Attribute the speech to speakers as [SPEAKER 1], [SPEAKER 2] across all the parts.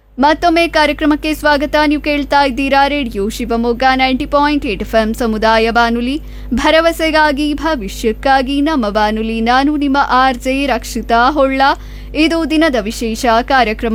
[SPEAKER 1] ಮತ್ತೊಮ್ಮೆ ಕಾರ್ಯಕ್ರಮಕ್ಕೆ ಸ್ವಾಗತ ನೀವು ಕೇಳ್ತಾ ಇದ್ದೀರಾ radio Shivamogga ninety point eight F M ಸಮುದಾಯ ಬಾನುಲಿ ಭರವಸೆಗಾಗಿ ಭವಿಷ್ಯಕ್ಕಾಗಿ ನಮ್ಮ ಬಾನುಲಿ ನಾನು ನಿಮ್ಮ ಆರ್ ಜೆ ರಕ್ಷಿತಾ ಹೊಳ್ಳ ಇದು ದಿನದ ವಿಶೇಷ ಕಾರ್ಯಕ್ರಮ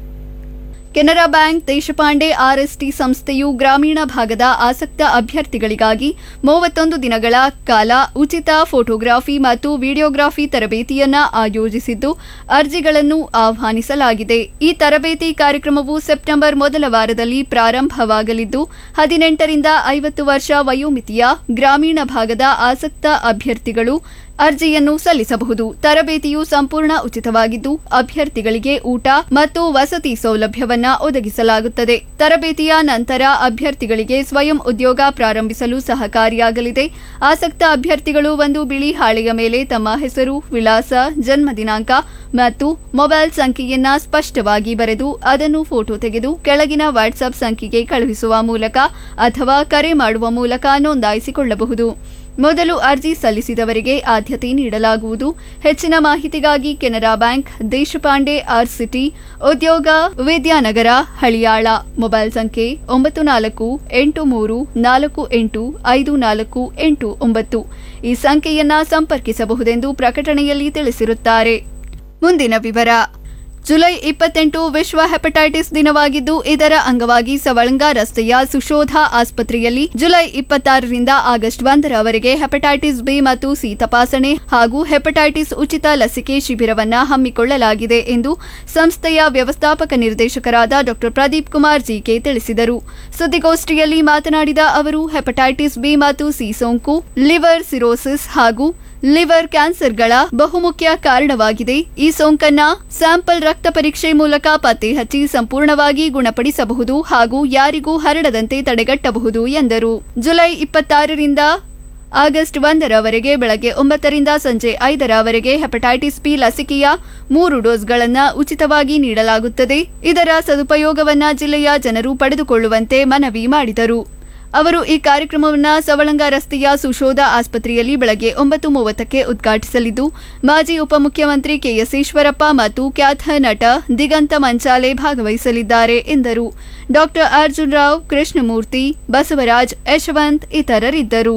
[SPEAKER 1] ಕೆನರಾ ಬ್ಯಾಂಕ್ ದೇಶಪಾಂಡೆ ಆರ್ಎಸ್ಟಿ ಸಂಸ್ಥೆಯು ಗ್ರಾಮೀಣ ಭಾಗದ ಆಸಕ್ತ ಅಭ್ಯರ್ಥಿಗಳಿಗಾಗಿ ಮೂವತ್ತೊಂದು ದಿನಗಳ ಕಾಲ ಉಚಿತ ಫೋಟೋಗ್ರಫಿ ಮತ್ತು ವಿಡಿಯೋಗ್ರಫಿ ತರಬೇತಿಯನ್ನ ಆಯೋಜಿಸಿದ್ದು ಅರ್ಜಿಗಳನ್ನು ಆಹ್ವಾನಿಸಲಾಗಿದೆ ಈ ತರಬೇತಿ ಕಾರ್ಯಕ್ರಮವು ಸೆಪ್ಟೆಂಬರ್ ಮೊದಲ ವಾರದಲ್ಲಿ ಪ್ರಾರಂಭವಾಗಲಿದ್ದು ಹದಿನೆಂಟರಿಂದ ಐವತ್ತು ವರ್ಷ ವಯೋಮಿತಿಯ ಗ್ರಾಮೀಣ ಭಾಗದ ಆಸಕ್ತ ಅಭ್ಯರ್ಥಿಗಳು ಅರ್ಜಿಯನ್ನು ಸಲ್ಲಿಸಬಹುದು ತರಬೇತಿಯು ಸಂಪೂರ್ಣ ಉಚಿತವಾಗಿದ್ದು ಅಭ್ಯರ್ಥಿಗಳಿಗೆ ಊಟ ಮತ್ತು ವಸತಿ ಸೌಲಭ್ಯವನ್ನ ಒದಗಿಸಲಾಗುತ್ತದೆ ತರಬೇತಿಯ ನಂತರ ಅಭ್ಯರ್ಥಿಗಳಿಗೆ ಸ್ವಯಂ ಉದ್ಯೋಗ ಪ್ರಾರಂಭಿಸಲು ಸಹಕಾರಿಯಾಗಲಿದೆ ಆಸಕ್ತ ಅಭ್ಯರ್ಥಿಗಳು ಒಂದು ಬಿಳಿ ಹಾಳೆಯ ಮೇಲೆ ತಮ್ಮ ಹೆಸರು ವಿಳಾಸ ಜನ್ಮ ದಿನಾಂಕ ಮತ್ತು ಮೊಬೈಲ್ ಸಂಖ್ಯೆಯನ್ನ ಸ್ಪಷ್ಟವಾಗಿ ಬರೆದು ಅದನ್ನು ಫೋಟೋ ತೆಗೆದು ಕೆಳಗಿನ ವಾಟ್ಸ್ಆಪ್ ಸಂಖ್ಯೆಗೆ ಕಳುಹಿಸುವ ಮೂಲಕ ಅಥವಾ ಕರೆ ಮಾಡುವ ಮೂಲಕ ನೋಂದಾಯಿಸಿಕೊಳ್ಳಬಹುದು ಮೊದಲು ಅರ್ಜಿ ಸಲ್ಲಿಸಿದವರಿಗೆ ಆದ್ಯತೆ ನೀಡಲಾಗುವುದು ಹೆಚ್ಚಿನ ಮಾಹಿತಿಗಾಗಿ Canara bank Deshpande R SETI ಉದ್ಯೋಗ ವಿದ್ಯಾನಗರ ಹಳಿಯಾಳ ಮೊಬೈಲ್ ಸಂಖ್ಯೆ ಒಂಬತ್ತು ನಾಲ್ಕು ಎಂಟು ಮೂರು ನಾಲ್ಕು ಎಂಟು ಐದು ನಾಲ್ಕು ಎಂಟು ಒಂಬತ್ತು ಈ ಸಂಖ್ಯೆಯನ್ನ ಸಂಪರ್ಕಿಸಬಹುದೆಂದು ಪ್ರಕಟಣೆಯಲ್ಲಿ ತಿಳಿಸಿರುತ್ತಾರೆ ಮುಂದಿನ ವಿವರ ಜುಲೈ ಇಪ್ಪತ್ತೆಂಟು ವಿಶ್ವ ಹೆಪಟೈಟಿಸ್ ದಿನವಾಗಿದ್ದು ಇದರ ಅಂಗವಾಗಿ ಸವಳಂಗ ರಸ್ತೆಯ ಸುಶೋಧ ಆಸ್ಪತ್ರೆಯಲ್ಲಿ ಜುಲೈ ಇಪ್ಪತ್ತಾರರಿಂದ ಆಗಸ್ಟ್ ಒಂದರವರೆಗೆ ಹೆಪಟೈಟಿಸ್ ಬಿ ಮತ್ತು ಸಿ ತಪಾಸಣೆ ಹಾಗೂ ಹೆಪಟೈಟಿಸ್ ಉಚಿತ ಲಸಿಕೆ ಶಿಬಿರವನ್ನ ಹಮ್ಮಿಕೊಳ್ಳಲಾಗಿದೆ ಎಂದು ಸಂಸ್ಥೆಯ ವ್ಯವಸ್ಥಾಪಕ ನಿರ್ದೇಶಕರಾದ ಡಾ ಪ್ರದೀಪ್ ಕುಮಾರ್ ಜಿಕೆ ತಿಳಿಸಿದರು ಸುದ್ದಿಗೋಷ್ಠಿಯಲ್ಲಿ ಮಾತನಾಡಿದ ಅವರು ಹೆಪಟೈಟಿಸ್ ಬಿ ಮತ್ತು ಸಿ ಸೋಂಕು ಲಿವರ್ ಸಿರೋಸಿಸ್ ಹಾಗೂ ಲಿವರ್ ಕ್ಯಾನ್ಸರ್ಗಳ ಬಹುಮುಖ್ಯ ಕಾರಣವಾಗಿದೆ ಈ ಸೋಂಕನ್ನ ಸ್ಯಾಂಪಲ್ ರಕ್ತ ಪರೀಕ್ಷೆ ಮೂಲಕ ಪತ್ತೆ ಹಚ್ಚಿ ಸಂಪೂರ್ಣವಾಗಿ ಗುಣಪಡಿಸಬಹುದು ಹಾಗೂ ಯಾರಿಗೂ ಹರಡದಂತೆ ತಡೆಗಟ್ಟಬಹುದು ಎಂದರು ಜುಲೈ ಇಪ್ಪತ್ತಾರರಿಂದ ಆಗಸ್ಟ್ ಒಂದರವರೆಗೆ ಬೆಳಗ್ಗೆ ಒಂಬತ್ತರಿಂದ ಸಂಜೆ ಐದರವರೆಗೆ ಹೆಪಟೈಟಿಸ್ ಬಿ ಲಸಿಕೆಯ ಮೂರು ಡೋಸ್ಗಳನ್ನು ಉಚಿತವಾಗಿ ನೀಡಲಾಗುತ್ತದೆ ಇದರ ಸದುಪಯೋಗವನ್ನ ಜಿಲ್ಲೆಯ ಜನರು ಪಡೆದುಕೊಳ್ಳುವಂತೆ ಮನವಿ ಮಾಡಿದರು ಅವರು ಈ ಕಾರ್ಯಕ್ರಮವನ್ನು ಸವಳಂಗ ರಸ್ತೆಯ ಸುಶೋಧ ಆಸ್ಪತ್ರೆಯಲ್ಲಿ ಬೆಳಗ್ಗೆ ಒಂಬತ್ತು ಮೂವತ್ತಕ್ಕೆ ಉದ್ಘಾಟಿಸಲಿದ್ದು ಮಾಜಿ ಉಪಮುಖ್ಯಮಂತ್ರಿ ಕೆಎಸ್ ಈಶ್ವರಪ್ಪ ಮತ್ತು ಖ್ಯಾತ ನಟ ದಿಗಂತ ಮಂಚಾಲೆ ಭಾಗವಹಿಸಲಿದ್ದಾರೆ ಎಂದರು ಡಾಕ್ಟರ್ ಅರ್ಜುನ್ ರಾವ್ ಕೃಷ್ಣಮೂರ್ತಿ ಬಸವರಾಜ್ ಯಶವಂತ್ ಇತರರಿದ್ದರು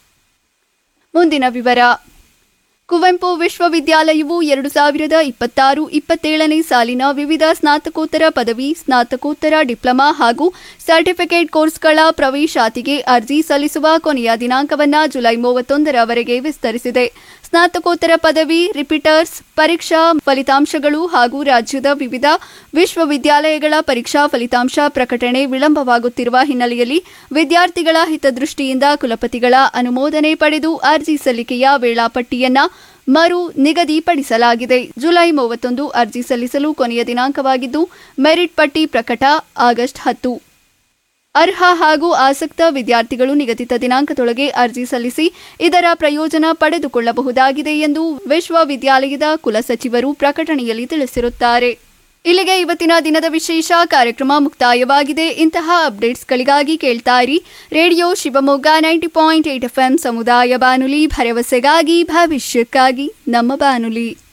[SPEAKER 1] ಮುಂದಿನ ವಿವರ ಕುವೆಂಪು ವಿಶ್ವವಿದ್ಯಾಲಯವು ಎರಡು ಸಾವಿರದ ಇಪ್ಪತ್ತಾರು ಇಪ್ಪತ್ತೇಳನೇ ಸಾಲಿನ ವಿವಿಧ ಸ್ನಾತಕೋತ್ತರ ಪದವಿ ಸ್ನಾತಕೋತ್ತರ ಡಿಪ್ಲೊಮಾ ಹಾಗೂ ಸರ್ಟಿಫಿಕೇಟ್ ಕೋರ್ಸ್ಗಳ ಪ್ರವೇಶಾತಿಗೆ ಅರ್ಜಿ ಸಲ್ಲಿಸುವ ಕೊನೆಯ ದಿನಾಂಕವನ್ನು ಜುಲೈ ಮೂವತ್ತೊಂದರವರೆಗೆ ವಿಸ್ತರಿಸಿದೆ ಸ್ನಾತಕೋತ್ತರ ಪದವಿ ರಿಪೀಟರ್ಸ್ ಪರೀಕ್ಷಾ ಫಲಿತಾಂಶಗಳು ಹಾಗೂ ರಾಜ್ಯದ ವಿವಿಧ ವಿಶ್ವವಿದ್ಯಾಲಯಗಳ ಪರೀಕ್ಷಾ ಫಲಿತಾಂಶ ಪ್ರಕಟಣೆ ವಿಳಂಬವಾಗುತ್ತಿರುವ ಹಿನ್ನೆಲೆಯಲ್ಲಿ ವಿದ್ಯಾರ್ಥಿಗಳ ಹಿತದೃಷ್ಟಿಯಿಂದ ಕುಲಪತಿಗಳ ಅನುಮೋದನೆ ಪಡೆದು ಅರ್ಜಿ ಸಲ್ಲಿಕೆಯ ವೇಳಾಪಟ್ಟಿಯನ್ನ ಮರು ನಿಗದಿಪಡಿಸಲಾಗಿದೆ ಜುಲೈ ಮೂವತ್ತೊಂದು ಅರ್ಜಿ ಸಲ್ಲಿಸಲು ಕೊನೆಯ ದಿನಾಂಕವಾಗಿದ್ದು ಮೆರಿಟ್ ಪಟ್ಟಿ ಪ್ರಕಟ ಆಗಸ್ಟ್ ಹತ್ತು ಅರ್ಹ ಹಾಗೂ ಆಸಕ್ತ ವಿದ್ಯಾರ್ಥಿಗಳು ನಿಗದಿತ ದಿನಾಂಕದೊಳಗೆ ಅರ್ಜಿ ಸಲ್ಲಿಸಿ ಇದರ ಪ್ರಯೋಜನ ಪಡೆದುಕೊಳ್ಳಬಹುದಾಗಿದೆ ಎಂದು ವಿಶ್ವವಿದ್ಯಾಲಯದ ಕುಲಸಚಿವರು ಪ್ರಕಟಣೆಯಲ್ಲಿ ತಿಳಿಸಿರುತ್ತಾರೆ ಇಲ್ಲಿಗೆ ಇವತ್ತಿನ ದಿನದ ವಿಶೇಷ ಕಾರ್ಯಕ್ರಮ ಮುಕ್ತಾಯವಾಗಿದೆ ಇಂತಹ ಅಪ್ಡೇಟ್ಸ್ಗಳಿಗಾಗಿ ಕೇಳ್ತಾ ಇರಿ radio Shivamogga ninety point eight F ಸಮುದಾಯ ಬಾನುಲಿ ಭರವಸೆಗಾಗಿ ಭವಿಷ್ಯಕ್ಕಾಗಿ ನಮ್ಮ ಬಾನುಲಿ